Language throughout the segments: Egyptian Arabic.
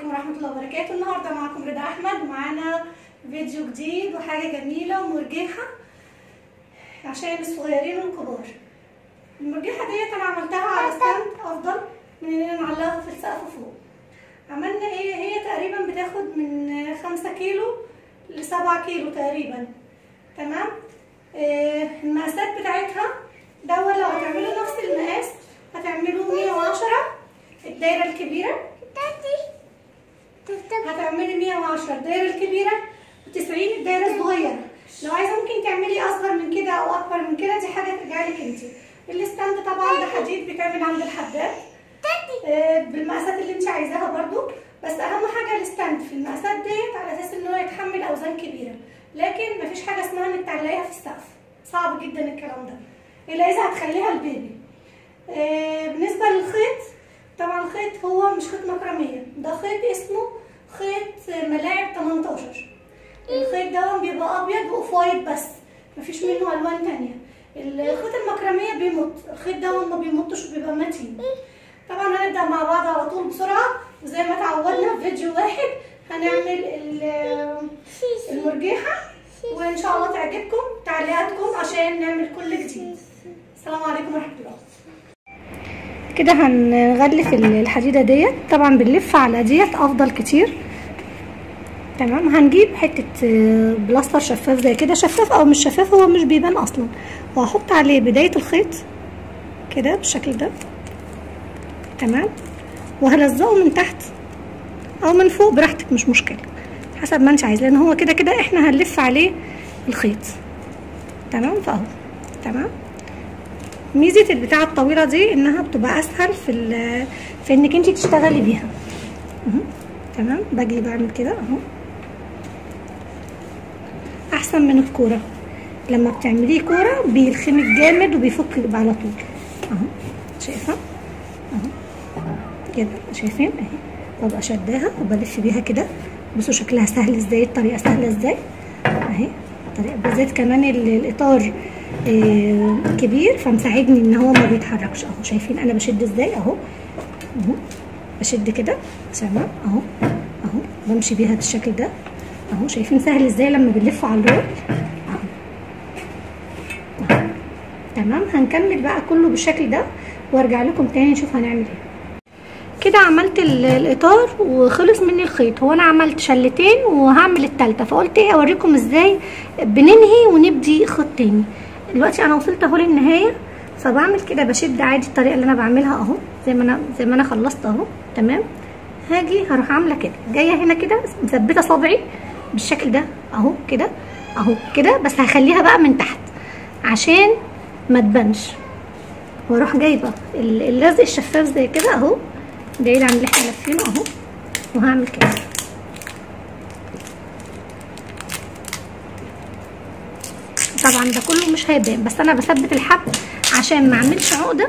عليكم ورحمة الله وبركاته النهاردة معكم رضا أحمد معانا فيديو جديد وحاجة جميلة ومرجحة عشان الصغيرين والكبار المرجحة ديت أنا عملتها على ستاند أفضل من إننا نعلقها في السقف فوق عملنا إيه هي تقريبا بتاخد من خمسة كيلو لسبعة كيلو تقريبا تمام آه المقاسات بتاعتها دول لو هتعملوا نفس المقاس هتعملوا 110 الدايرة الكبيرة هتعملي 110 الدايرة الكبيرة و90 الدايرة الصغيرة لو عايزة ممكن تعملي أصغر من كده أو أكبر من كده دي حاجة ترجع لك انت الستاند طبعا ده حديد بيتعمل عند الحداد آه بالمقاسات اللي انت عايزاها برضو بس أهم حاجة الستاند في المقاسات ديت على أساس إن هو يتحمل أوزان كبيرة لكن مفيش حاجة اسمها إنك تعلقيها في السقف صعب جدا الكلام ده إلا إذا هتخليها البيبي آه بالنسبة للخيط طبعا الخيط هو مش خيط مكرمية ده خيط اسمه خيط ملاعب 18 الخيط ده بيبقى ابيض واوف وايت بس مفيش منه الوان تانية الخيط المكرمية بيمط الخيط ده ما بيمطش وبيبقى متين طبعا هنبدأ مع بعض على طول بسرعة وزي ما اتعودنا في فيديو واحد هنعمل المرجيحة وان شاء الله تعجبكم تعليقاتكم عشان نعمل كل جديد السلام عليكم ورحمة الله كده هنغلف الحديده ديت طبعا بنلف على ديت افضل كتير تمام هنجيب حته بلاستر شفاف زي كده شفاف او مش شفاف هو مش بيبان اصلا وهحط عليه بدايه الخيط كده بالشكل ده تمام وهلزقه من تحت او من فوق براحتك مش مشكله حسب ما انت عايز لان هو كده كده احنا هنلف عليه الخيط تمام فاهو تمام ميزه البتاعه الطويله دي انها بتبقى اسهل في في انك انت تشتغلي بيها اهو تمام باجي بعمل كده اهو احسن من الكوره لما بتعمليه كوره بيلخمك جامد وبيفك على طول اهو شايفه اهو كده شايفين اهي ببقى شداها وبلف بيها كده بصوا شكلها سهل ازاي الطريقه سهله ازاي اهي الطريقه بالذات كمان الاطار إيه كبير فمساعدني ان هو ما بيتحركش اهو شايفين انا بشد ازاي اهو اهو بشد كده تمام اهو اهو بمشي بيها بالشكل ده اهو شايفين سهل ازاي لما بنلفه على الرول اهو اهو تمام هنكمل بقى كله بالشكل ده وارجع لكم تاني نشوف هنعمل ايه كده عملت الاطار وخلص مني الخيط هو انا عملت شلتين وهعمل التالتة فقلت ايه اوريكم ازاي بننهي ونبدي خيط تاني دلوقتي انا وصلت اهو للنهايه فبعمل كده بشد عادي الطريقه اللي انا بعملها اهو زي ما انا زي ما انا خلصت اهو تمام هاجي هروح عامله كده جايه هنا كده مثبته صابعي بالشكل ده اهو كده اهو كده بس هخليها بقى من تحت عشان ما تبانش واروح جايبه اللزق الشفاف زي كده اهو جاي عن اللي احنا لافينه اهو وهعمل كده طبعا ده كله مش هيبان بس انا بثبت الحبل عشان ما اعملش عقده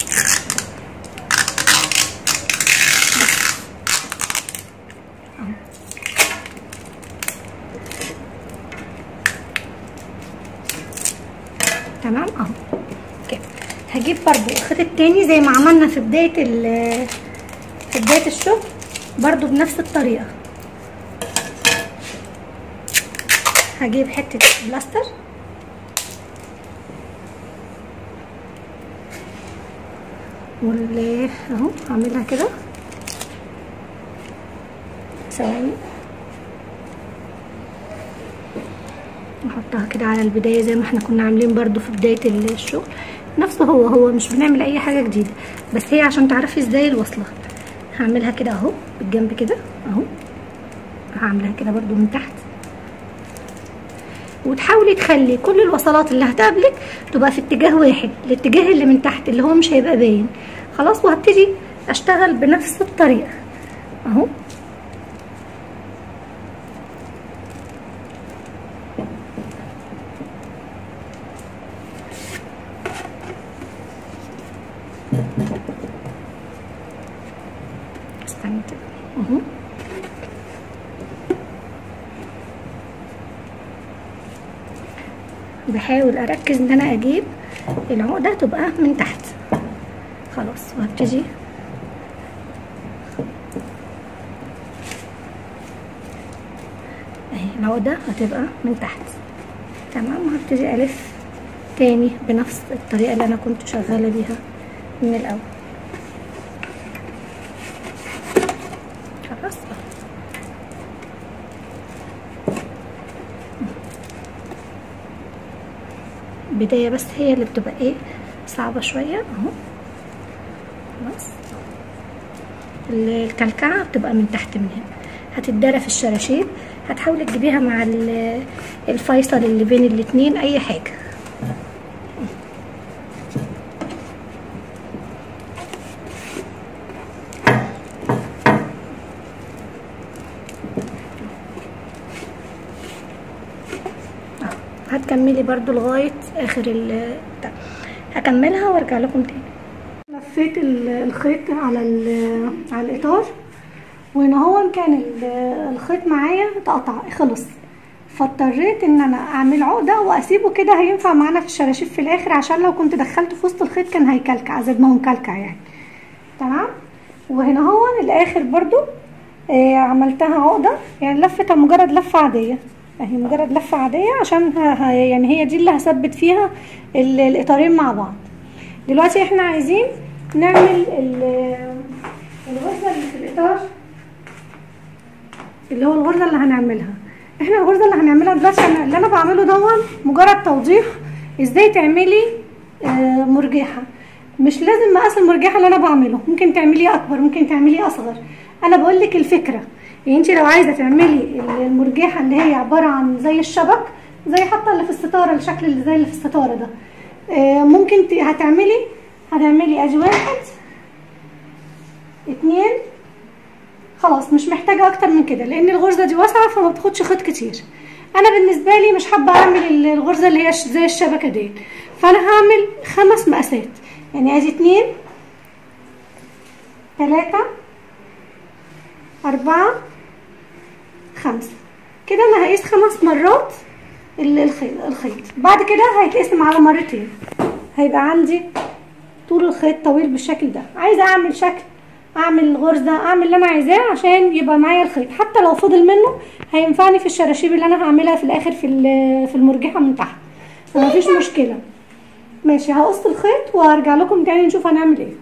تمام اهو كده هجيب برضو الخيط التاني زي ما عملنا في بدايه في بدايه الشغل برضو بنفس الطريقه هجيب حته بلاستر وال اهو هعملها كده ثواني نحطها كده على البدايه زي ما احنا كنا عاملين برضو في بدايه الشغل نفسه هو هو مش بنعمل اي حاجه جديده بس هي عشان تعرفي ازاي الوصله هعملها كده اهو بالجنب كده اهو هعملها كده برضو من تحت وتحاولي تخلي كل الوصلات اللي هتقابلك تبقى في اتجاه واحد الاتجاه اللي من تحت اللي هو مش هيبقى باين خلاص وهبتدي اشتغل بنفس الطريقه اهو استنى كده اهو بحاول اركز ان انا اجيب العقده تبقى من تحت خلاص وهبتدي العقدة هتبقى من تحت تمام هبتدي الف تاني بنفس الطريقة اللي انا كنت شغالة بيها من الاول خلاص البداية بس هي اللي بتبقى ايه صعبة شوية اهو خلاص الكلكعة بتبقى من تحت من هنا هتتدرى في الشراشيب هتحاولي تجيبيها مع الفيصل اللي بين الاتنين اي حاجة هتكملي برضو لغاية اخر ال هكملها وارجع لكم تاني لفيت الخيط على على الاطار وهنا هو كان الخيط معايا اتقطع خلص فاضطريت ان انا اعمل عقده واسيبه كده هينفع معانا في الشراشيب في الاخر عشان لو كنت دخلته في وسط الخيط كان هيكلكع زي ما هو مكلكع يعني تمام وهنا هو الاخر برضو آه عملتها عقده يعني لفتها مجرد لفه عاديه اهي مجرد لفه عاديه عشان ها يعني هي دي اللي هثبت فيها الاطارين مع بعض دلوقتي احنا عايزين نعمل الغرزه اللي في الاطار اللي هو الغرزه اللي هنعملها احنا الغرزه اللي هنعملها دلوقتي أنا اللي انا بعمله دون مجرد توضيح ازاي تعملي آه مرجحه مش لازم مقاس المرجحه اللي انا بعمله ممكن تعمليه اكبر ممكن تعمليه اصغر انا بقول لك الفكره يعني انت لو عايزه تعملي المرجحه اللي هي عباره عن زي الشبك زي حتى اللي في الستاره الشكل اللي زي اللي في الستاره ده آه ممكن هتعملي هتعملي ادي واحد اتنين خلاص مش محتاجة اكتر من كده لان الغرزة دي واسعة فما بتاخدش خيط كتير انا بالنسبة لي مش حابة اعمل الغرزة اللي هي زي الشبكة دي فانا هعمل خمس مقاسات يعني ادي اتنين تلاتة اربعة خمسة كده انا هقيس خمس مرات الخيط الخيط بعد كده هيتقسم على مرتين هيبقى عندي طول الخيط طويل بالشكل ده عايزه اعمل شكل اعمل غرزه اعمل اللي انا عايزاه عشان يبقى معايا الخيط حتى لو فضل منه هينفعني في الشراشيب اللي انا هعملها في الاخر في في المرجحه من تحت فمفيش مشكله ماشي هقص الخيط وهرجع لكم تاني نشوف هنعمل ايه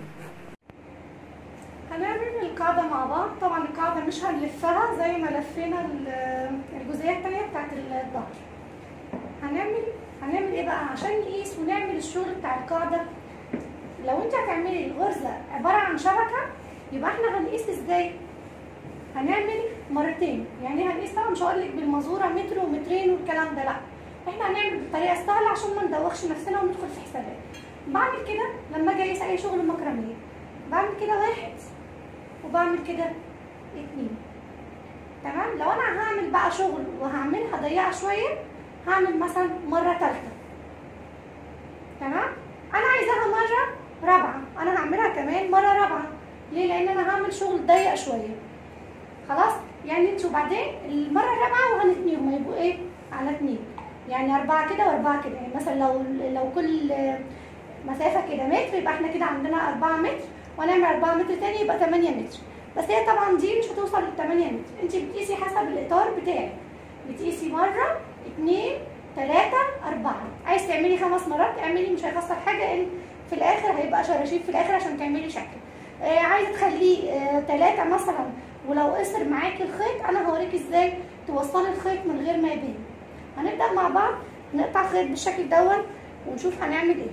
هنعمل القاعده مع بعض طبعا القاعده مش هنلفها زي ما لفينا الجزئيه التانيه بتاعت الظهر هنعمل هنعمل ايه بقى عشان نقيس ونعمل الشغل بتاع القاعده لو انت هتعملي الغرزه عباره عن شبكه يبقى احنا هنقيس ازاي هنعمل مرتين يعني هنقيس طبعا مش هقول لك بالمزوره متر ومترين والكلام ده لا احنا هنعمل بالطريقه السهله عشان ما ندوخش نفسنا وندخل في حسابات بعمل كده لما اجي اقيس اي شغل مكرميه بعمل كده واحد وبعمل كده اتنين تمام لو انا هعمل بقى شغل وهعملها ضيقه شويه هعمل مثلا مره ثالثه تمام انا عايزاها مره رابعه انا هعملها كمان مره رابعه ليه لان انا هعمل شغل ضيق شويه خلاص يعني انتوا بعدين المره الرابعه وهنتنيهم هيبقوا ايه على اتنين يعني اربعه كده واربعه كده يعني مثلا لو لو كل مسافه كده متر يبقى احنا كده عندنا اربعة متر وهنعمل اربعة متر تاني يبقى تمانية متر بس هي طبعا دي مش هتوصل للتمانية متر انت بتقيسي حسب الاطار بتاعك بتقيسي مره اتنين تلاتة أربعة عايز تعملي خمس مرات اعملي مش هيخسر حاجة ان في الآخر هيبقى شراشيب في الآخر عشان تعملي شكل آه عايزة تخليه آه تلاتة مثلا ولو قصر معاكي الخيط أنا هوريك ازاي توصلي الخيط من غير ما يبان هنبدأ مع بعض نقطع خيط بالشكل دون ونشوف هنعمل ايه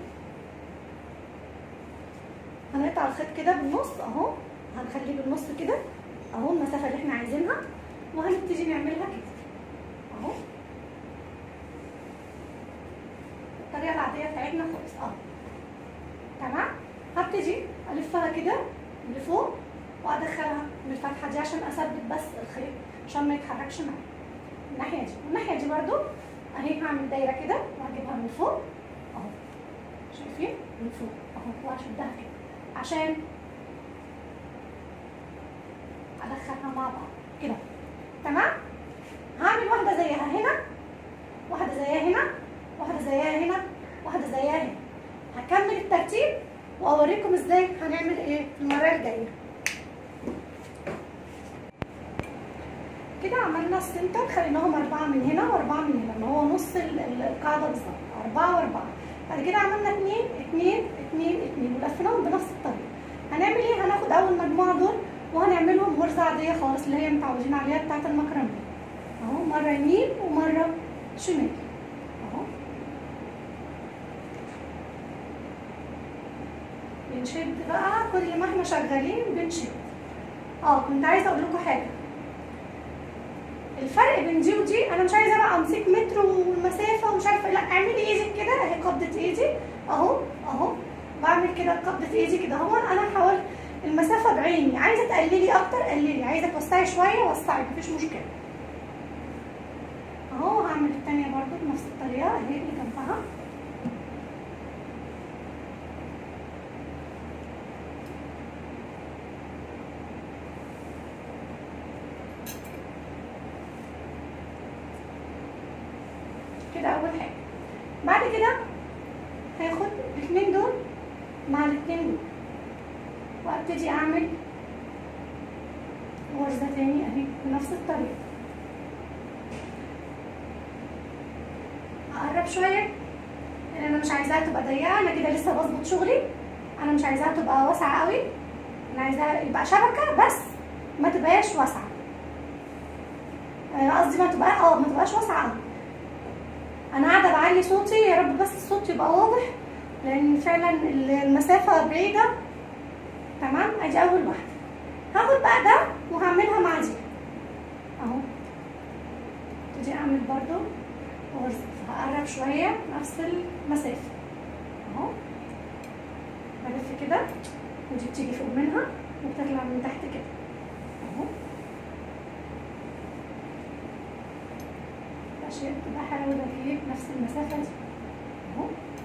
هنقطع الخيط كده بالنص اهو هنخليه بالنص كده اهو المسافة اللي احنا عايزينها وهنبتدي نعملها كده اهو الطريقه العاديه بتاعتنا خالص اه تمام هبتدي الفها كده لفوق وادخلها من الفتحه دي عشان اثبت بس الخيط عشان ما يتحركش معايا الناحيه دي والناحيه دي برده اهي هعمل دايره كده وهجيبها من فوق اهو شايفين من فوق اهو وهشدها كده عشان ادخلها مع بعض كده تمام هعمل واحده زيها هنا واحده زيها هنا واحده زيها هنا واحده زيها هنا هكمل الترتيب واوريكم ازاي هنعمل ايه المره الجايه كده عملنا هنا السنتر خليناهم أربعة من هنا وأربعة من هنا اللي هو نص ال- ال- القاعدة بالظبط أربعة وأربعة بعد كده عملنا اتنين اتنين اتنين اتنين ولفيناهم بنفس الطريقة هنعمل ايه؟ هناخد أول مجموعة دول وهنعملهم غرزة عادية خالص اللي هي متعودين عليها بتاعة المكرمة اهو مرة يمين ومرة شمال اهو بنشد بقى كل ما احنا شغالين بنشد اه كنت عايزه اقول لكم حاجه الفرق بين دي ودي انا مش عايزه بقى امسك متر والمسافه ومش عارفه لا اعملي ايدك كده اهي قبضه ايدي اهو اهو بعمل كده قبضه ايدي كده اهو انا حاولت المسافه بعيني عايزه تقللي اكتر قللي عايزه توسعي شويه وسعي مفيش مشكله اهو هعمل التانية برضو بنفس الطريقه اهي اللي جنبها كده اول حاجه بعد كده هاخد الاثنين دول مع الاثنين دول وابتدي اعمل غرزه تاني اهي بنفس الطريقه اقرب شويه لان انا مش عايزاها تبقى ضيقه انا كده لسه بظبط شغلي انا مش عايزاها تبقى واسعه قوي انا عايزاها يبقى شبكه بس ما تبقاش واسعه آه، قصدي ما تبقى اه ما تبقاش واسعه قوي انا قاعده بعلي صوتي يا رب بس الصوت يبقى واضح لان فعلا المسافه بعيده تمام ادي اول واحده هاخد بقى ده وهعملها مع دي اهو ابتدي اعمل برضو غرزه هقرب شويه نفس المسافه اهو بلف كده ودي بتيجي فوق منها وبتطلع من تحت كده اهو الاشياء بتبقى حلوه اجيب نفس المسافه دي اهو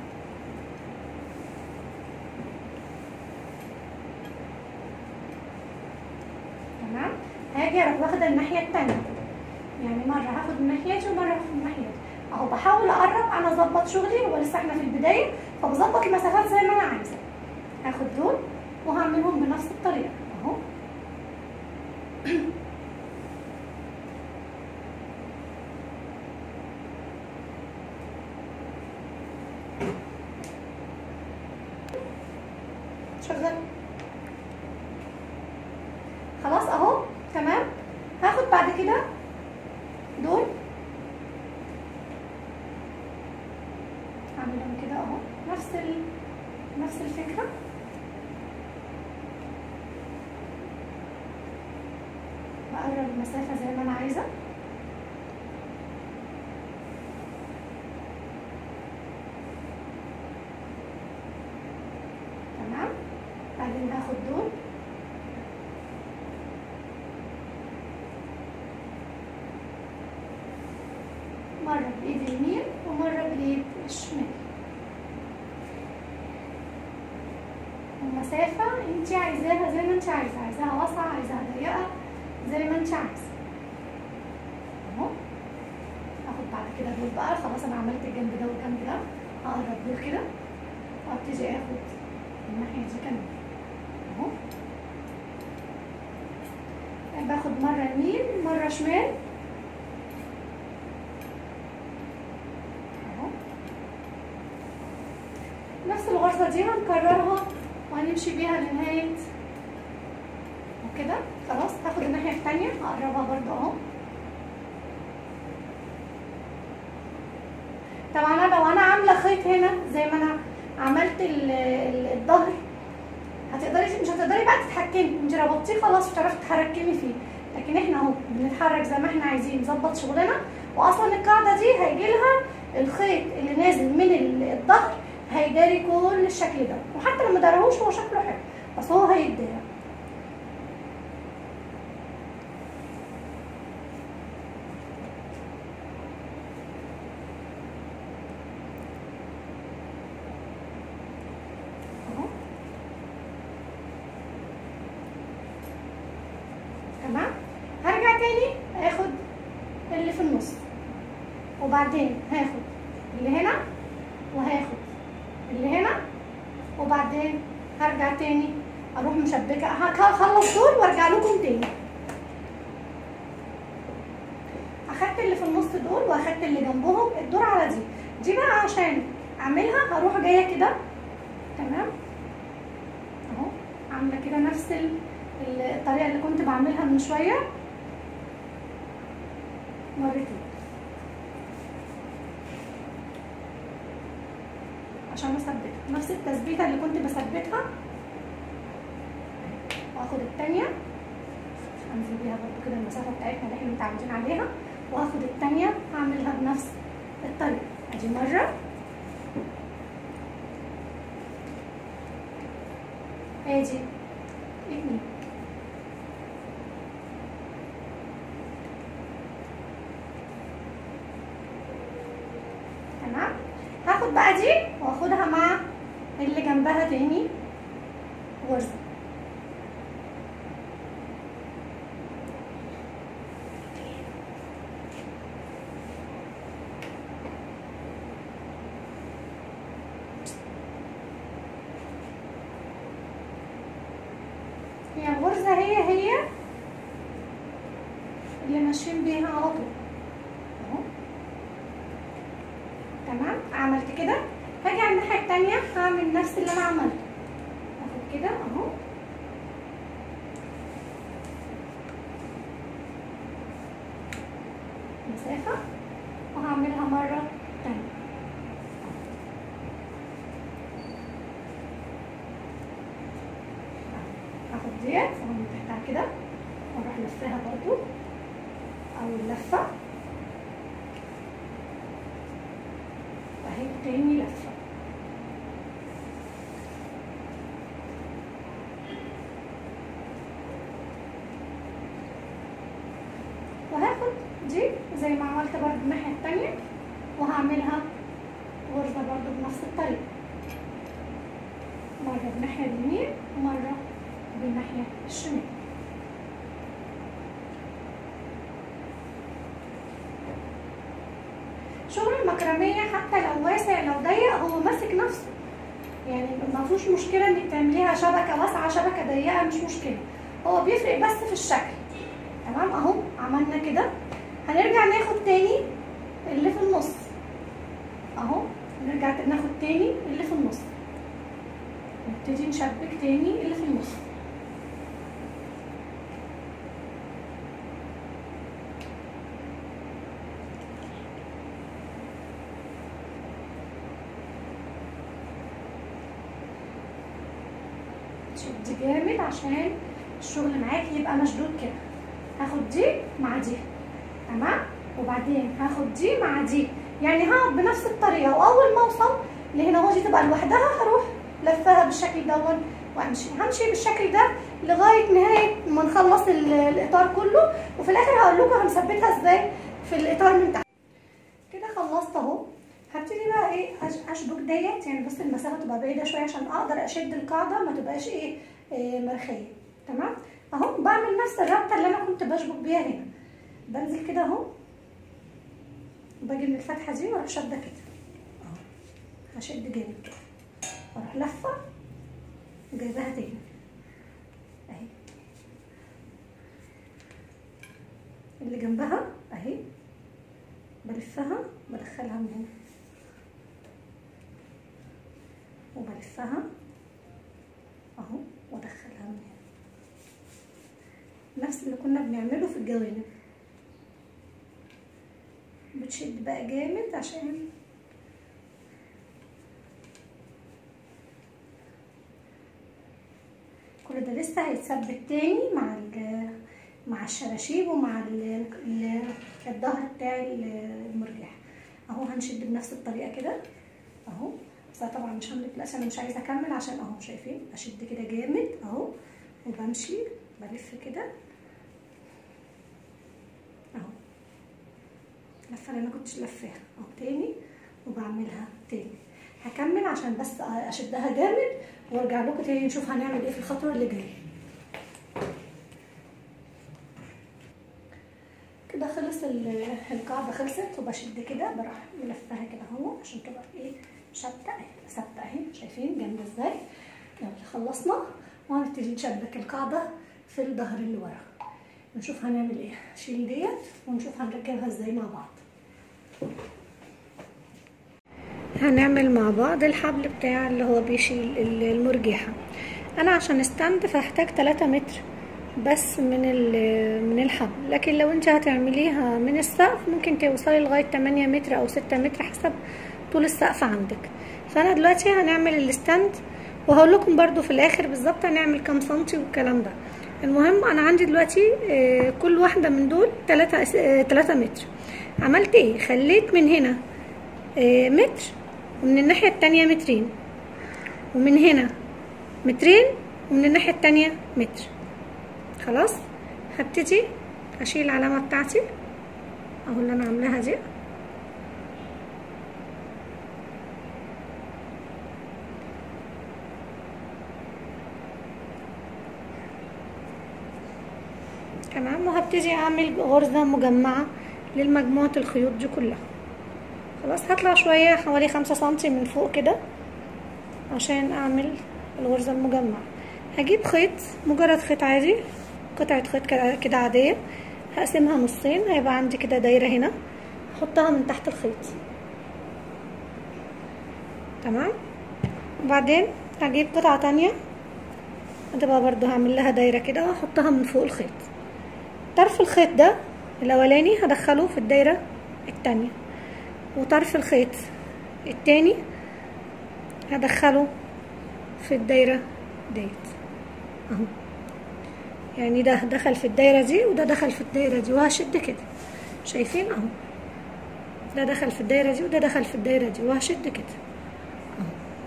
تمام هاجي اروح واخده الناحيه التانيه يعني مره هاخد من الناحيه دي ومره هاخد من الناحيه دي اهو بحاول اقرب انا اظبط شغلي هو لسه احنا في البدايه فبظبط المسافات زي ما انا عايزه هاخد دول وهعملهم بنفس الطريقه اهو شغال خلاص اهو تمام هاخد بعد كده دول اعملهم كده اهو نفس ال... نفس الفكره بقرب المسافه زي ما انا عايزه تمام بعدين هاخد دول مرة بإيد اليمين ومرة بالإيد الشمال المسافة انت عايزاها زي ما انت عايزة عايزاها واسعة عايزاها ضيقة زي ما انت عايزة اهو هاخد بعد كده دول بقى خلاص انا عملت الجنب ده والجنب ده هقرب دول كده وابتدي اخد الناحية دي كمان اهو باخد مرة يمين مرة شمال اهو نفس الغرزة دي هنكررها وهنمشي بيها لنهاية وكده خلاص هاخد الناحية التانية هقربها برضو اهو طبعا انا لو انا عاملة خيط هنا زي ما انا عملت ال- ال- الظهر هتقدري مش هتقدري بقى تتحكمي انت ربطتيه خلاص مش هتعرفي تتحكمي فيه لكن احنا اهو بنتحرك زي ما احنا عايزين نظبط شغلنا واصلا القاعده دي هيجي لها الخيط اللي نازل من ال- الظهر هيداري كل الشكل ده وحتى لو ما دارهوش هو شكله حلو بس هو هيداري اهو تمام هرجع تاني اخد اللي في النص وبعدين هاخد اللي هنا وهاخد اللي هنا وبعدين هرجع تاني اروح مشبكه هخلص دول وارجع لكم تاني اللي في النص دول واخدت اللي جنبهم الدور على دي دي بقى عشان اعملها هروح جايه كده تمام اهو عامله كده نفس ال- ال- الطريقه اللي كنت بعملها من شويه مرتين عشان اثبتها نفس التثبيته اللي كنت بثبتها واخد التانية انزل بيها برضو كده المسافه بتاعتنا اللي احنا متعودين عليها واخد التانية هعملها بنفس الطريقه ادي مره ادي اتنين تمام هاخد بقى دي واخدها مع اللي جنبها تاني غرزة هي الغرزة هي هي اللي ماشيين بيها على طول اهو تمام عملت كده هاجي على الناحية التانية هعمل نفس اللي انا عملته اخد كده اهو مسافة وهعملها مرة تانية هاخد ديت اهو من تحتها كده واروح لفاها برضو اول لفة اهي تاني لفة وهاخد دي زي ما عملت برضو الناحية التانية وهعملها غرزة برضو بنفس الطريقة مرة بالناحية اليمين ومرة بالناحية الشمال شغل المكرمية حتى لو واسع لو ضيق هو ماسك نفسه يعني ما فيهوش مشكلة انك تعمليها شبكة واسعة شبكة ضيقة مش مشكلة هو بيفرق بس في الشكل تمام اهو عملنا كده هنرجع ناخد تاني اللي في النص اهو نرجع ناخد تاني اللي في النص نبتدي نشبك تاني اللي في النص شد جامد عشان الشغل معاكي يبقى مشدود كده هاخد دي مع دي تمام وبعدين هاخد دي مع دي يعني هقعد بنفس الطريقه واول ما اوصل لهنا اهو دي تبقى لوحدها هروح لفها بالشكل دون وامشي همشي بالشكل ده لغايه نهايه ما نخلص ال- الاطار كله وفي الاخر هقول لكم هنثبتها ازاي في الاطار من تحت كده خلصت اهو هبتدي بقى ايه أش- اشبك ديت يعني بس المسافه تبقى بعيده شويه عشان اقدر اشد القاعده ما تبقاش ايه, إيه مرخيه تمام اهو بعمل نفس الربطه اللي انا كنت بشبك بيها هنا بنزل كده اهو باجي من الفتحه دي واروح شاده كده اهو هشد جامد كده واروح لفه وجايباها تاني اهي اللي جنبها اهي بلفها بدخلها من هنا وبلفها اهو وادخلها من هنا نفس اللي كنا بنعمله في الجوانب بتشد بقى جامد عشان كل ده لسه هيتثبت تاني مع ال مع الشراشيب ومع ال ال الظهر بتاع المرجح اهو هنشد بنفس الطريقه كده اهو بس أنا طبعا مش هملك الاسفل انا مش عايزه اكمل عشان اهو شايفين اشد كده جامد اهو وبمشي بلف كده اهو اللفه اللي انا كنتش لفاها اهو تاني وبعملها تاني هكمل عشان بس اشدها جامد وارجع لكم تاني نشوف هنعمل ايه في الخطوه اللي جايه كده خلص ال- القاعده خلصت وبشد كده بروح ملفها كده اهو عشان تبقى ايه ثابته اهي ثابته اهي شايفين جامده ازاي يلا خلصنا وهنبتدي نشبك القاعده في الظهر اللي ورا نشوف هنعمل ايه شيل ديت ونشوف هنركبها ازاي مع بعض هنعمل مع بعض الحبل بتاع اللي هو بيشيل المرجحة انا عشان استند فهحتاج 3 متر بس من من الحبل لكن لو انت هتعمليها من السقف ممكن توصلي لغايه 8 متر او 6 متر حسب طول السقف عندك فانا دلوقتي هنعمل الستاند وهقول لكم برضو في الاخر بالظبط هنعمل كام سنتي والكلام ده المهم انا عندي دلوقتي كل واحده من دول 3 3 متر عملت ايه خليت من هنا متر ومن الناحيه التانية مترين ومن هنا مترين ومن الناحيه التانية متر خلاص هبتدي اشيل العلامه بتاعتي اهو اللي انا عاملاها دي تمام وهبتدي اعمل غرزه مجمعه للمجموعه الخيوط دي كلها خلاص هطلع شويه حوالي خمسة سنتي من فوق كده عشان اعمل الغرزه المجمعه هجيب خيط مجرد خيط عادي قطعة خيط كده عادية هقسمها نصين هيبقى عندي كده دايرة هنا احطها من تحت الخيط تمام وبعدين هجيب قطعة تانية هتبقى برضو هعمل لها دايرة كده واحطها من فوق الخيط طرف الخيط ده الاولاني هدخله في الدايرة التانية وطرف الخيط التاني هدخله في الدايرة ديت اهو يعني ده دخل في الدايرة دي وده دخل في الدايرة دي وهشد كده شايفين اهو ده دخل في الدايرة دي وده دخل في الدايرة دي وهشد كده اهو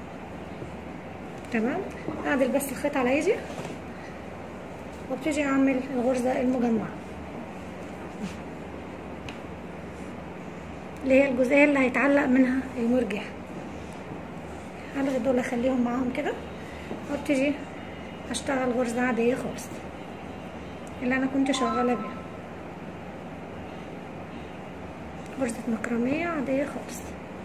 تمام اعدل بس الخيط على ايدي وابتدي اعمل الغرزة المجمعة اللي هي الجزئية اللي هيتعلق منها المرجح هلغي دول اخليهم معاهم كده وابتدي اشتغل غرزة عادية خالص اللي انا كنت شغالة بيها غرزة مكرمية عادية خالص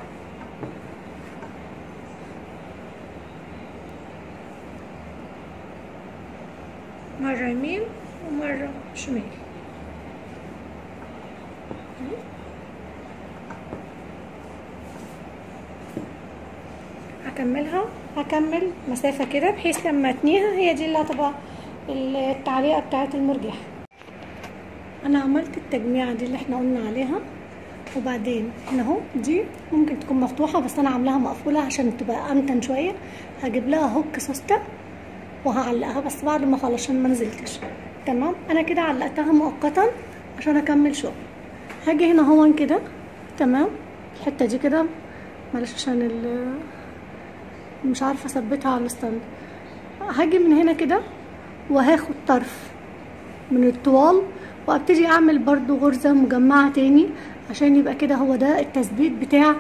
مرة يمين ومرة شمال هكملها هكمل مسافة كده بحيث لما اتنيها هي دي اللي هتبقى التعليقة بتاعة المرجح انا عملت التجميعة دي اللي احنا قلنا عليها وبعدين هنا اهو دي ممكن تكون مفتوحة بس انا عاملاها مقفولة عشان تبقى امتن شوية هجيب لها هوك سوستة وهعلقها بس بعد ما اخلص عشان ما نزلتش تمام انا كده علقتها مؤقتا عشان اكمل شغل هاجي هنا هون كده تمام الحتة دي كده معلش عشان ال مش عارفة اثبتها على الستاند هاجي من هنا كده وهاخد طرف من الطوال وابتدي اعمل برضو غرزة مجمعة تاني عشان يبقى كده هو ده التثبيت بتاع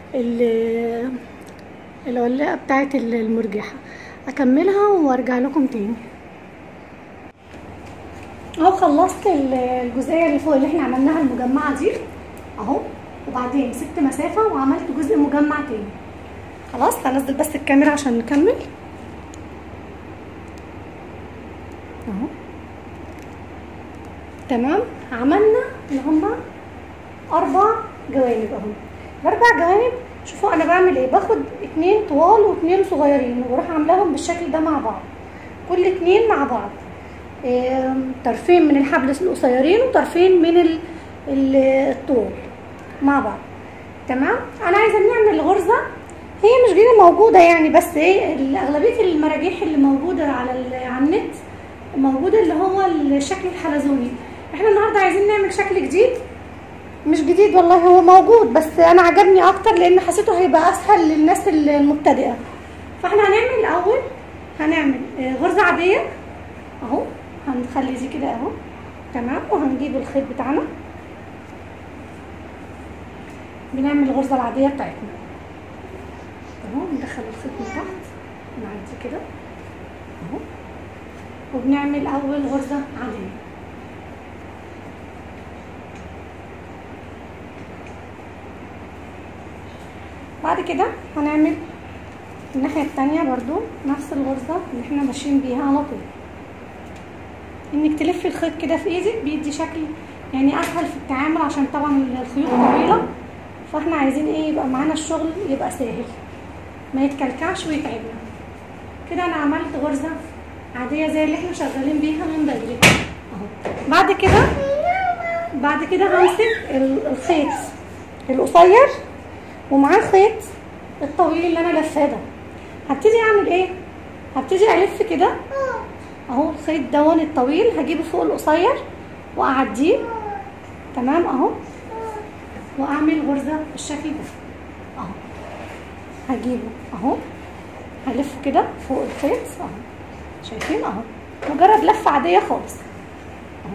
الولاقة بتاعة المرجحة اكملها وارجع لكم تاني اهو خلصت الجزئية اللي فوق اللي احنا عملناها المجمعة دي اهو وبعدين سبت مسافة وعملت جزء مجمع تاني خلاص هنزل بس الكاميرا عشان نكمل اهو تمام عملنا اللي هما اربع جوانب اهو الاربع جوانب شوفوا انا بعمل ايه باخد اتنين طوال واتنين صغيرين وبروح عاملاهم بالشكل ده مع بعض كل اتنين مع بعض اه طرفين من الحبل القصيرين وطرفين من الطول مع بعض تمام انا عايزه نعمل غرزه هي مش جديده موجوده يعني بس ايه اغلبيه المراجيح اللي موجوده على على النت موجوده اللي هو الشكل الحلزوني احنا النهارده عايزين نعمل شكل جديد مش جديد والله هو موجود بس انا عجبني اكتر لان حسيته هيبقى اسهل للناس المبتدئه فاحنا هنعمل الاول هنعمل غرزه عاديه اهو هنخلي دي كده اهو تمام وهنجيب الخيط بتاعنا بنعمل الغرزه العاديه بتاعتنا اهو ندخل الخيط من تحت نعدي كده اهو وبنعمل اول غرزه عاديه بعد كده هنعمل الناحيه التانية برضو نفس الغرزه اللي احنا ماشيين بيها على طول انك تلفي الخيط كده في ايدك بيدي شكل يعني اسهل في التعامل عشان طبعا الخيوط طويله فاحنا عايزين ايه يبقى معانا الشغل يبقى سهل ما يتكلكعش ويتعبنا كده انا عملت غرزه عاديه زي اللي احنا شغالين بيها من بدري اهو بعد كده بعد كده همسك ال- الخيط القصير ومعاه الخيط الطويل اللي انا لفاه ده هبتدي اعمل ايه هبتدي الف كده اهو الخيط دون الطويل هجيبه فوق القصير واعديه تمام اهو واعمل غرزه بالشكل ده اهو هجيبه اهو هلف كده فوق الخيط اهو شايفين اهو مجرد لفه عاديه خالص اهو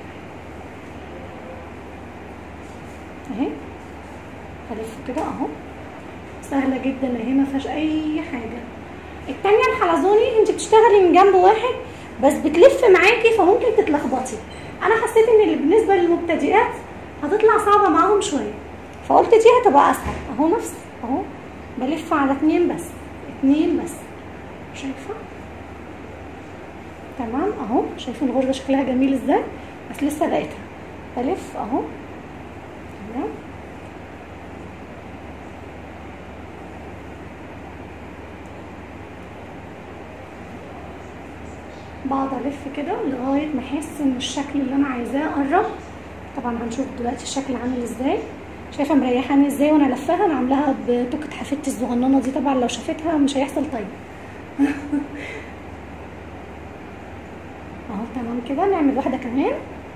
اهي هلف كده اهو سهله جدا اهي ما فيهاش اي حاجه التانية الحلزوني انت بتشتغلي من جنب واحد بس بتلف معاكي فممكن تتلخبطي انا حسيت ان اللي بالنسبه للمبتدئات هتطلع صعبه معاهم شويه فقلت دي هتبقى اسهل اهو نفس اهو بلف على اتنين بس اتنين بس شايفه تمام اهو شايفين الغرزه شكلها جميل ازاي بس لسه لقيتها بلف اهو تمام بقعد الف كده لغايه ما احس ان الشكل اللي انا عايزاه قرب طبعا هنشوف دلوقتي الشكل عامل ازاي شايفه مريحاني ازاي وانا لفاها انا عاملاها بتوكة حفيدتي الصغننه دي طبعا لو شافتها مش هيحصل طيب اهو تمام كده نعمل واحده كمان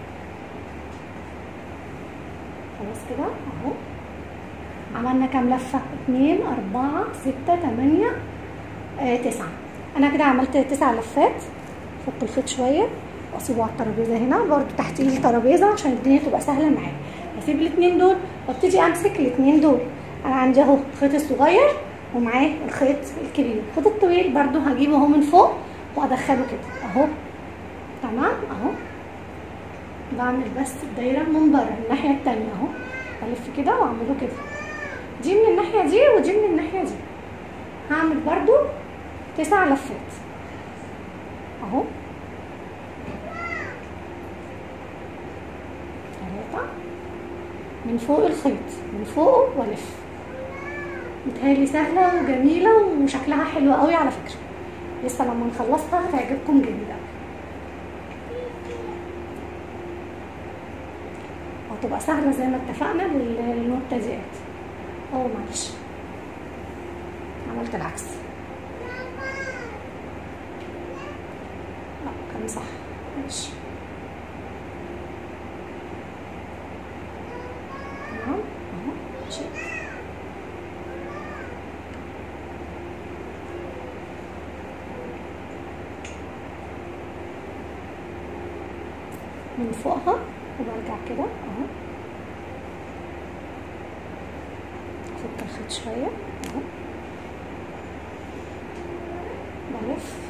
خلاص كده اهو عملنا كام لفه اتنين اربعه سته تمانيه آه تسعه انا كده عملت تسع لفات فك الخيط شويه واسيبه على الترابيزه هنا برضو تحت ايدي ترابيزه عشان الدنيا تبقى سهله معايا هسيب الاثنين دول وابتدي امسك الاثنين دول انا عندي اهو الخيط الصغير ومعاه الخيط الكبير الخيط الطويل برضو هجيبه اهو من فوق وادخله كده اهو تمام اهو بعمل بس الدايره من بره الناحيه التانية اهو بلف كده واعمله كده دي من الناحيه دي ودي من الناحيه دي هعمل برضو تسع لفات اهو ثلاثة من فوق الخيط من فوقه والف متهيألي سهلة وجميلة وشكلها حلو قوي على فكرة لسه لما نخلصها هتعجبكم جدا وهتبقى سهلة زي ما اتفقنا لل- للمبتدئات اه معلش عملت العكس لا كان صح ماشي تمام اهو ماشي من فوقها وبرجع كده اهو افك الخيط شويه اهو بلف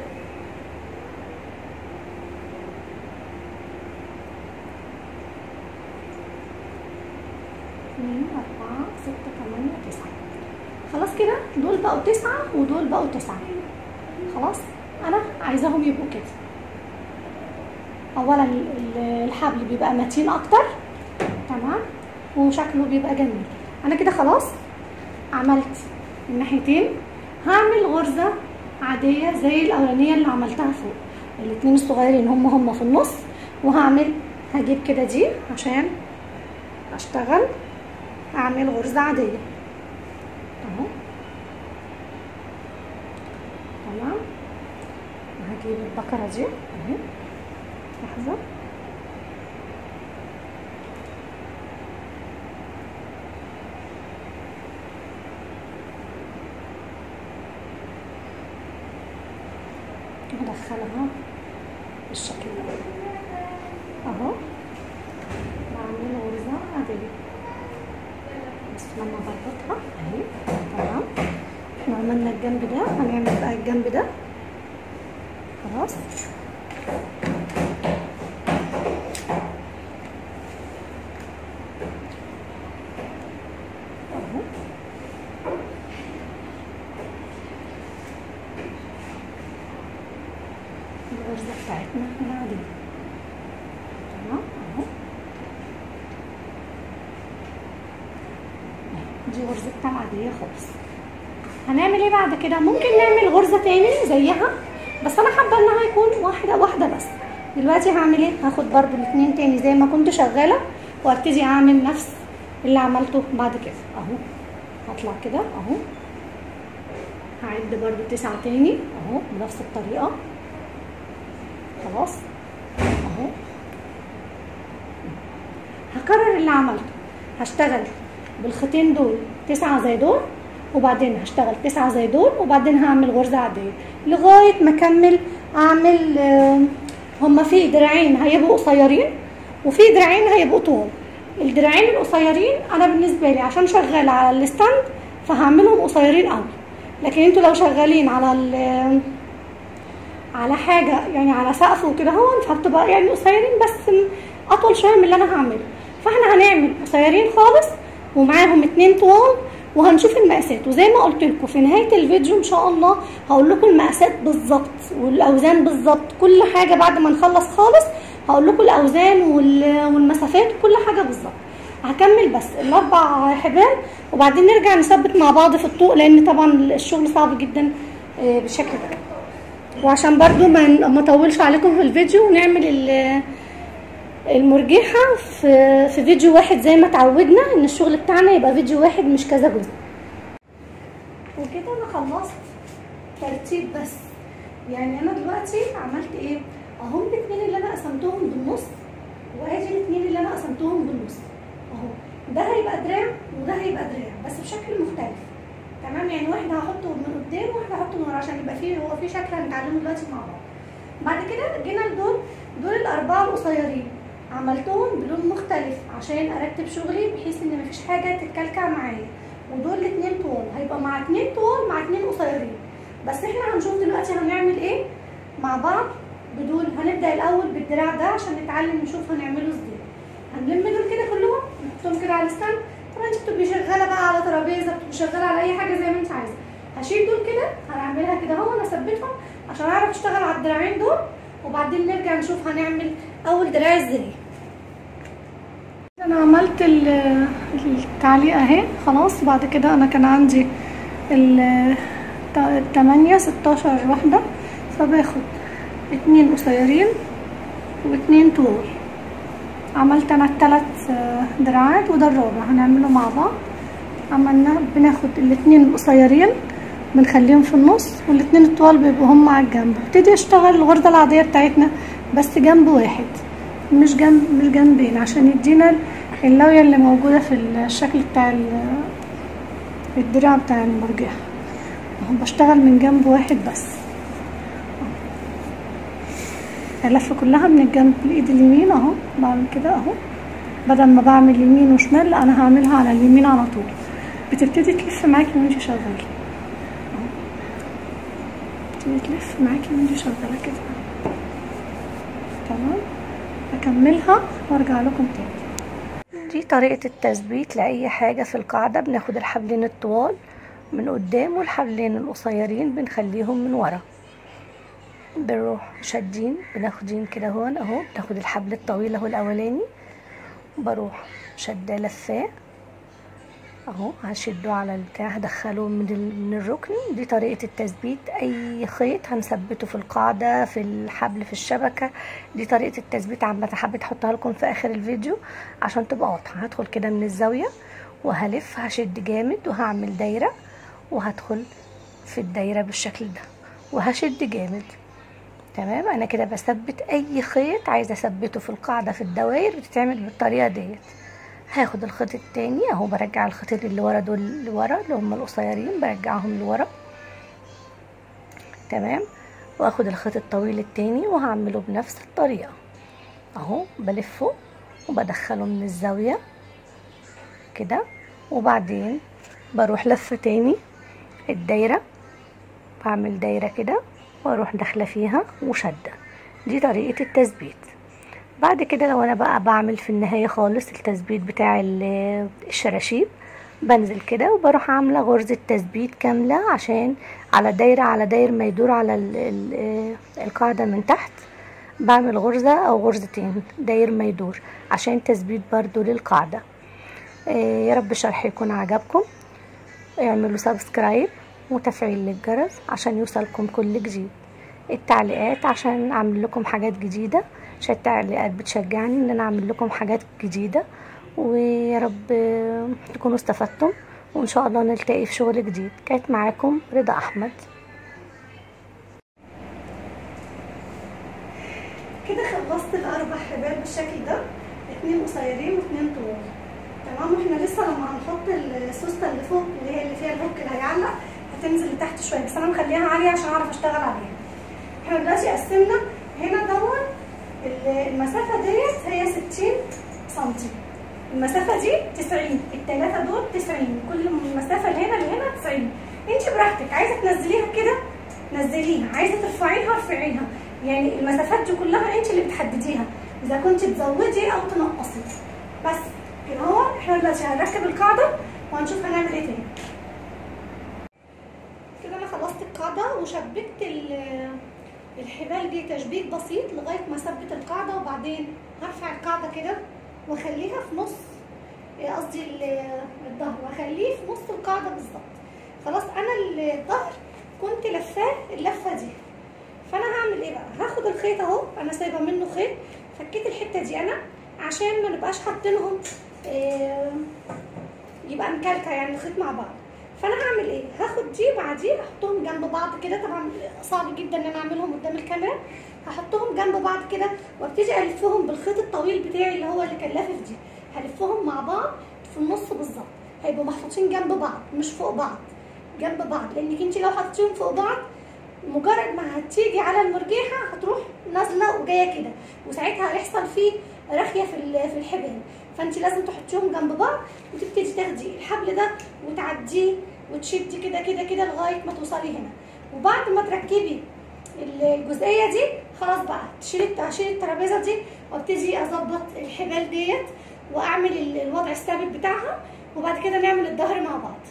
اتنين أربعة ستة تمانية تسعة خلاص كده دول بقوا تسعة ودول بقوا تسعة خلاص أنا عايزاهم يبقوا كده أولا ال- ال- الحبل بيبقى متين أكتر تمام وشكله بيبقى جميل أنا كده خلاص عملت الناحيتين هعمل غرزة عادية زي الأولانية اللي عملتها فوق الاتنين الصغيرين هم هم في النص وهعمل هجيب كده دي عشان اشتغل اعمل غرزة عادية اهو تمام وهجيب البكرة دي اهي لحظة ادخلها بالشكل ده اهو بعمل غرزة عادية بس لما بربطها اهي تمام احنا عملنا الجنب ده هنعمل بقى الجنب ده خلاص اهو الغرزة بتاعتنا العادية دي غرزتنا العاديه خالص هنعمل ايه بعد كده ممكن نعمل غرزه تاني زيها بس انا حابه انها يكون واحده واحده بس دلوقتي هعمل ايه هاخد برضو الاتنين تاني زي ما كنت شغاله وابتدي اعمل نفس اللي عملته بعد كده اهو هطلع كده اهو هعد برضو تسعة تاني اهو بنفس الطريقه خلاص اهو هكرر اللي عملته هشتغل بالخيطين دول تسعة زي دول وبعدين هشتغل تسعة زي دول وبعدين هعمل غرزة عادية لغاية ما اكمل اعمل آه، هما في دراعين هيبقوا قصيرين وفي دراعين هيبقوا طول الدراعين القصيرين انا بالنسبة لي عشان شغالة على الستاند فهعملهم قصيرين قوي لكن انتوا لو شغالين على ال على حاجة يعني على سقف وكده هون فبتبقى يعني قصيرين بس اطول شوية من اللي انا هعمله فاحنا هنعمل قصيرين خالص ومعاهم اتنين طوال وهنشوف المقاسات وزي ما قلت لكم في نهايه الفيديو ان شاء الله هقول لكم المقاسات بالظبط والاوزان بالظبط كل حاجه بعد ما نخلص خالص هقول لكم الاوزان وال- والمسافات وكل حاجه بالظبط هكمل بس الاربع حبال وبعدين نرجع نثبت مع بعض في الطوق لان طبعا الشغل صعب جدا آه، بالشكل ده وعشان برضو ما ما اطولش عليكم في الفيديو ونعمل ال- المرجحة في في فيديو واحد زي ما اتعودنا ان الشغل بتاعنا يبقى فيديو واحد مش كذا جزء وكده انا خلصت ترتيب بس يعني انا دلوقتي عملت ايه اهم الاثنين اللي انا قسمتهم بالنص وادي الاثنين اللي انا قسمتهم بالنص اهو ده هيبقى دراع وده هيبقى دراع بس بشكل مختلف تمام يعني واحد هحطه من قدام وواحد هحطه من ورا عشان يبقى فيه هو في شكل هنتعلمه دلوقتي مع بعض بعد كده جينا لدول دول الاربعه القصيرين عملتهم بلون مختلف عشان ارتب شغلي بحيث ان مفيش حاجه تتكلكع معايا ودول الاتنين طوال هيبقى مع اتنين طوال مع اتنين قصيرين بس احنا هنشوف دلوقتي هنعمل ايه مع بعض بدول هنبدا الاول بالدراع ده عشان نتعلم نشوف هنعمله ازاي هنلم دول كده كلهم نحطهم كده على الستاند طبعا انت بتبقي شغاله بقى على ترابيزه بتبقي شغاله على اي حاجه زي ما انت عايزه هشيل دول كده هنعملها كده اهو انا اثبتهم عشان اعرف اشتغل على الدراعين دول وبعدين نرجع نشوف هنعمل اول دراع ازاي انا عملت ال- التعليقه اهي خلاص بعد كده انا كان عندي ال 8 16 واحده فباخد اتنين قصيرين واتنين طول عملت انا التلات آه، دراعات وده الرابع هنعمله مع بعض عملنا بناخد الاتنين القصيرين بنخليهم في النص والاتنين الطوال بيبقوا هم على الجنب ابتدي اشتغل الغرزه العاديه بتاعتنا بس جنب واحد مش جنب مش جنبين عشان يدينا اللاوية اللي موجودة في الشكل بتاع ال- الدراع بتاع المرجحة اهو بشتغل من جنب واحد بس اللفة كلها من الجنب الايد اليمين اهو بعمل كده اهو بدل ما بعمل يمين وشمال لا انا هعملها على اليمين على طول بتبتدي تلف معاكي وانت شغالة اهو. بتبتدي تلف معاكي وانت شغالة كده تمام اكملها وارجع لكم تاني دي طريقة التثبيت لأي حاجة في القاعدة بناخد الحبلين الطوال من قدام والحبلين القصيرين بنخليهم من ورا بنروح شادين بناخدين كده هون اهو بناخد الحبل الطويل اهو الاولاني بروح شده لفاه اهو هشده على البتاع هدخله من ال- من الركن دي طريقه التثبيت اي خيط هنثبته في القاعده في الحبل في الشبكه دي طريقه التثبيت عامه حبيت احطها لكم في اخر الفيديو عشان تبقى واضحه هدخل كده من الزاويه وهلف هشد جامد وهعمل دايره وهدخل في الدايره بالشكل ده وهشد جامد تمام انا كده بثبت اي خيط عايزه اثبته في القاعده في الدوائر بتتعمل بالطريقه ديت هاخد الخيط التاني اهو برجع الخيطين اللي ورا دول لورا اللي هم القصيرين برجعهم لورا تمام واخد الخيط الطويل التاني وهعمله بنفس الطريقه اهو بلفه وبدخله من الزاويه كده وبعدين بروح لفه تاني الدايره بعمل دايره كده واروح داخله فيها وشده دي طريقه التثبيت بعد كده لو انا بقى بعمل في النهايه خالص التثبيت بتاع ال- الشراشيب بنزل كده وبروح عامله غرزه تثبيت كامله عشان على دايره على داير ما يدور على ال ال القاعده من تحت بعمل غرزه او غرزتين داير ما يدور عشان تثبيت برضو للقاعده آه، يا رب الشرح يكون عجبكم اعملوا سبسكرايب وتفعيل للجرس عشان يوصلكم كل جديد التعليقات عشان اعمل لكم حاجات جديدة عشان التعليقات بتشجعني ان انا اعمل لكم حاجات جديدة ويا رب تكونوا استفدتم وان شاء الله نلتقي في شغل جديد كانت معاكم رضا احمد كده خلصت الاربع حبال بالشكل ده اتنين قصيرين واتنين طوال تمام واحنا لسه لما هنحط السوسته اللي فوق اللي هي اللي فيها الهوك اللي هيعلق هتنزل لتحت شويه بس انا مخليها عاليه عشان اعرف اشتغل عليها احنا دلوقتي قسمنا هنا دون المسافه ديت هي 60 سم المسافه دي 90 الثلاثه دول 90 كل المسافه اللي هنا اللي هنا 90 انت براحتك عايزه تنزليها كده نزليها عايزه ترفعيها ارفعيها يعني المسافات دي كلها انت اللي بتحدديها اذا كنت تزودي او تنقصي بس كده اهو احنا دلوقتي هنركب القاعده وهنشوف هنعمل ايه تاني كده انا خلصت القاعده وشبكت الحبال دي تشبيك بسيط لغايه ما اثبت القاعده وبعدين هرفع القاعده كده واخليها في نص قصدي الظهر واخليه في نص القاعده بالظبط خلاص انا الظهر كنت لفاه اللفه دي فانا هعمل ايه بقى هاخد الخيط اهو انا سايبه منه خيط فكيت الحته دي انا عشان ما نبقاش حاطينهم إيه يبقى مكلكه يعني الخيط مع بعض فانا هعمل ايه هاخد دي مع دي احطهم جنب بعض كده طبعا صعب جدا ان انا اعملهم قدام الكاميرا هحطهم جنب بعض كده وابتدي الفهم بالخيط الطويل بتاعي اللي هو اللي كان لافف دي هلفهم مع بعض في النص بالظبط هيبقوا محطوطين جنب بعض مش فوق بعض جنب بعض لانك انت لو حطيتيهم فوق بعض مجرد ما هتيجي على المرجيحه هتروح نازله وجايه كده وساعتها هيحصل فيه رخيه في في الحبال فانت لازم تحطيهم جنب بعض وتبتدي تاخدي الحبل ده وتعديه وتشدي كده كده كده لغايه ما توصلي هنا وبعد ما تركبي الجزئيه دي خلاص بقى تشيلي اشيل الترابيزه دي وابتدي اظبط الحبال ديت واعمل الوضع الثابت بتاعها وبعد كده نعمل الظهر مع بعض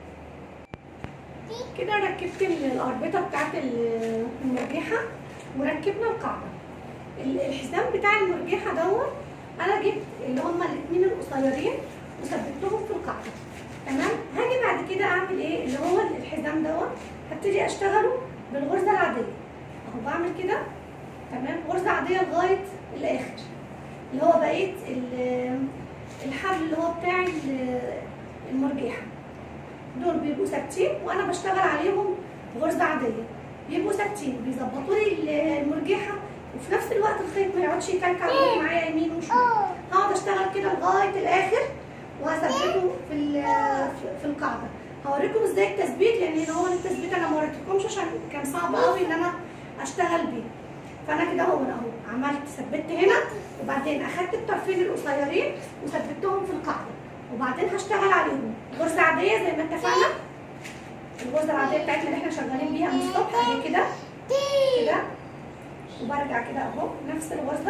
كده ركبت الاربطه بتاعت المرجحه وركبنا القاعده الحزام بتاع المرجحه دوت انا جبت اللي هما الاثنين القصيرين وثبتهم في القاعده تمام هاجي بعد كده اعمل ايه اللي هو الحزام دوت هبتدي اشتغله بالغرزه العاديه اهو بعمل كده تمام غرزه عاديه لغايه الاخر اللي هو بقيه الحبل اللي هو بتاع المرجحه دول بيبقوا ثابتين وانا بشتغل عليهم غرزه عاديه بيبقوا ثابتين بيظبطوا لي المرجحه وفي نفس الوقت الخيط ما يقعدش يكلكع معايا يمين وشمال هقعد اشتغل كده لغايه الاخر وهثبته في في القاعده هوريكم ازاي التثبيت لان هنا هو التثبيت انا ما وريتكمش عشان كان صعب قوي ان انا اشتغل بيه فانا كده اهو اهو عملت ثبت هنا وبعدين اخدت الطرفين القصيرين وثبتهم في القاعده وبعدين هشتغل عليهم غرزه عاديه زي ما اتفقنا الغرزه العاديه بتاعتنا اللي احنا شغالين بيها من الصبح اهي كده كده وبرجع كده اهو نفس الغرزه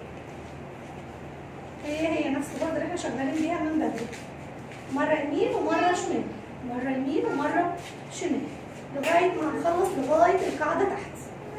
هي هي نفس الغرزه اللي احنا شغالين بيها من بدري مره يمين ومره شمال مره يمين ومره شمال لغايه ما هنخلص لغايه القاعده تحت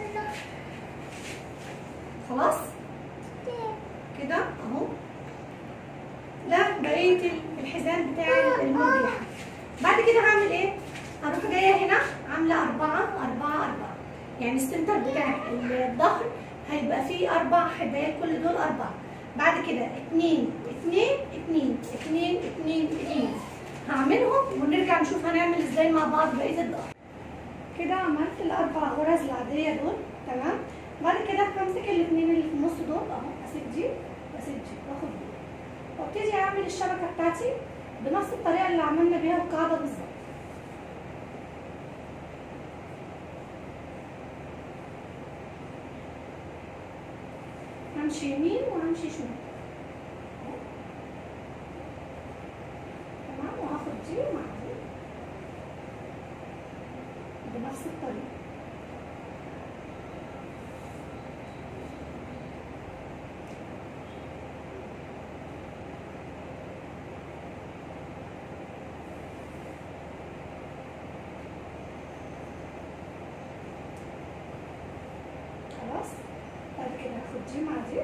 خلاص كده اهو ده بقيه الحزام بتاع المرجحه بعد كده هعمل ايه هروح جايه هنا عامله أربعة أربعة أربعة يعني السنتر بتاع الظهر هيبقى فيه أربع حبال كل دول أربعة بعد كده اتنين اتنين اتنين اتنين اتنين اتنين هعملهم ونرجع نشوف هنعمل ازاي مع بعض بقية الظهر كده عملت الأربع غرز العادية دول تمام بعد كده همسك الاتنين اللي في النص دول اهو اسيب دي واسيب دي واخد دي وابتدي اعمل الشبكة بتاعتي بنفس الطريقة اللي عملنا بيها القاعدة بالظبط همشي يمين وهمشي شمال تمام وهاخد دي مع دي بنفس الطريقة خلاص بعد كده هاخد دي مع دي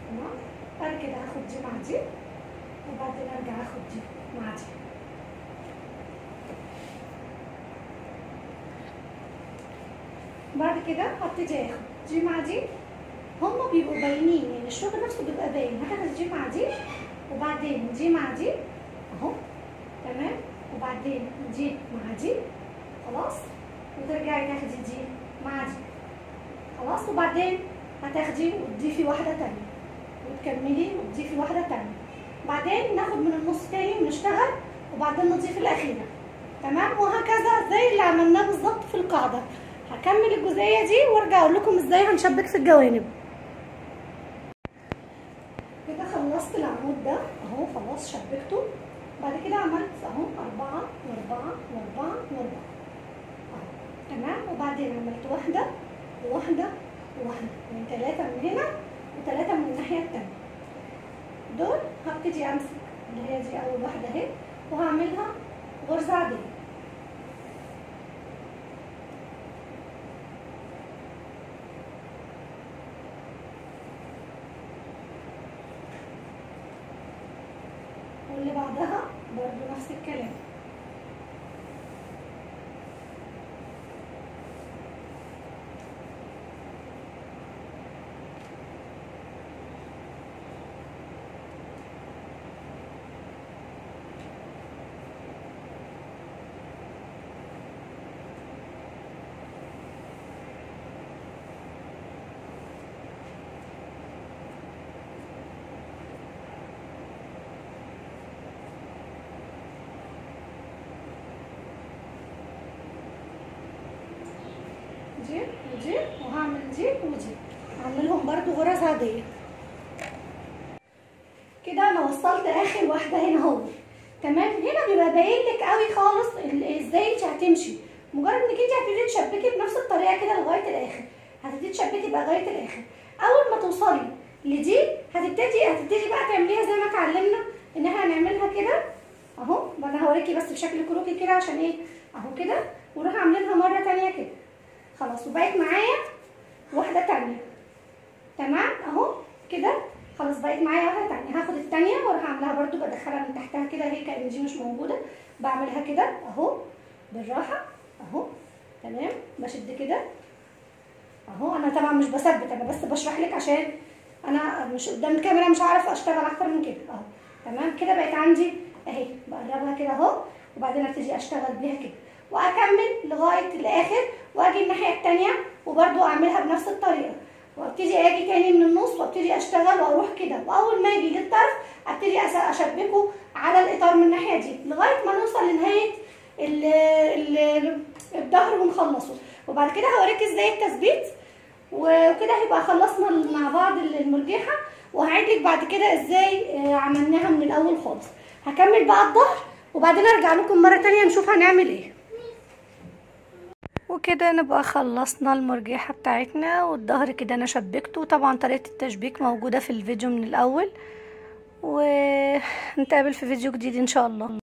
تمام بعد كده هاخد دي مع دي وبعدين ارجع اخد دي مع دي بعد كده هبتدي اخد دي مع دي هما بيبقوا باينين يعني الشغل نفسه بيبقى باين هتاخد دي مع دي وبعدين دي مع دي اهو تمام وبعدين دي مع دي خلاص وترجعي تاخدي دي مع دي خلاص وبعدين هتاخدي وتضيفي واحدة تانية وتكملي وتضيفي واحدة تانية بعدين ناخد من النص تاني ونشتغل وبعدين نضيف الأخيرة تمام وهكذا زي اللي عملناه بالظبط في القاعدة هكمل الجزئية دي وارجع اقول لكم ازاي هنشبك في الجوانب كده خلصت العمود ده اهو خلاص شبكته بعد كده عملت اهو أربعة وأربعة وأربعة وأربعة اهو تمام وبعدين عملت واحدة وواحدة وواحدة يعني تلاتة من هنا وتلاتة من الناحية التانية دول هبتدي امسك اللي هي دي اول واحدة اهي وهعملها غرزة عادية واللي بعدها برضو نفس الكلام دي ودي وهعمل دي ودي هعملهم برضو غرز عادية كده انا وصلت اخر واحدة هنا اهو تمام هنا بيبقى باين لك قوي خالص ال- ازاي انت هتمشي مجرد انك انت هتبتدي تشبكي بنفس الطريقة كده لغاية الاخر هتبتدي تشبكي بقى لغاية الاخر اول ما توصلي لدي هتبتدي هتبتدي بقى تعمليها زي ما اتعلمنا ان احنا هنعملها كده اهو انا هوريكي بس بشكل كروكي كده عشان ايه اهو كده ونروح عاملينها مرة تانية كده خلاص وبقت معايا واحدة تانية تمام اهو كده خلاص بقت معايا واحدة تانية هاخد التانية واروح عاملاها برضو بدخلها من تحتها كده هي كأن دي مش موجودة بعملها كده اهو بالراحة اهو تمام بشد كده اهو انا طبعا مش بثبت انا بس بشرح لك عشان انا مش قدام الكاميرا مش هعرف اشتغل اكتر من كده اهو تمام كده بقت عندي اهي بقربها كده اهو وبعدين ابتدي اشتغل بيها كده واكمل لغايه الاخر واجي الناحيه التانية وبرده اعملها بنفس الطريقه وابتدي اجي تاني من النص وابتدي اشتغل واروح كده واول ما اجي للطرف ابتدي أس- اشبكه على الاطار من الناحيه دي لغايه ما نوصل لنهايه ال- ال- الظهر ونخلصه وبعد كده هوريك ازاي التثبيت وكده هيبقى خلصنا مع بعض المرجحه وهعيد لك بعد كده ازاي آه، عملناها من الاول خالص هكمل بقى الظهر وبعدين ارجع لكم مره تانية نشوف هنعمل ايه وكده نبقى خلصنا المرجحة بتاعتنا والظهر كده انا شبكته طبعا طريقة التشبيك موجودة في الفيديو من الاول ونتقابل في فيديو جديد ان شاء الله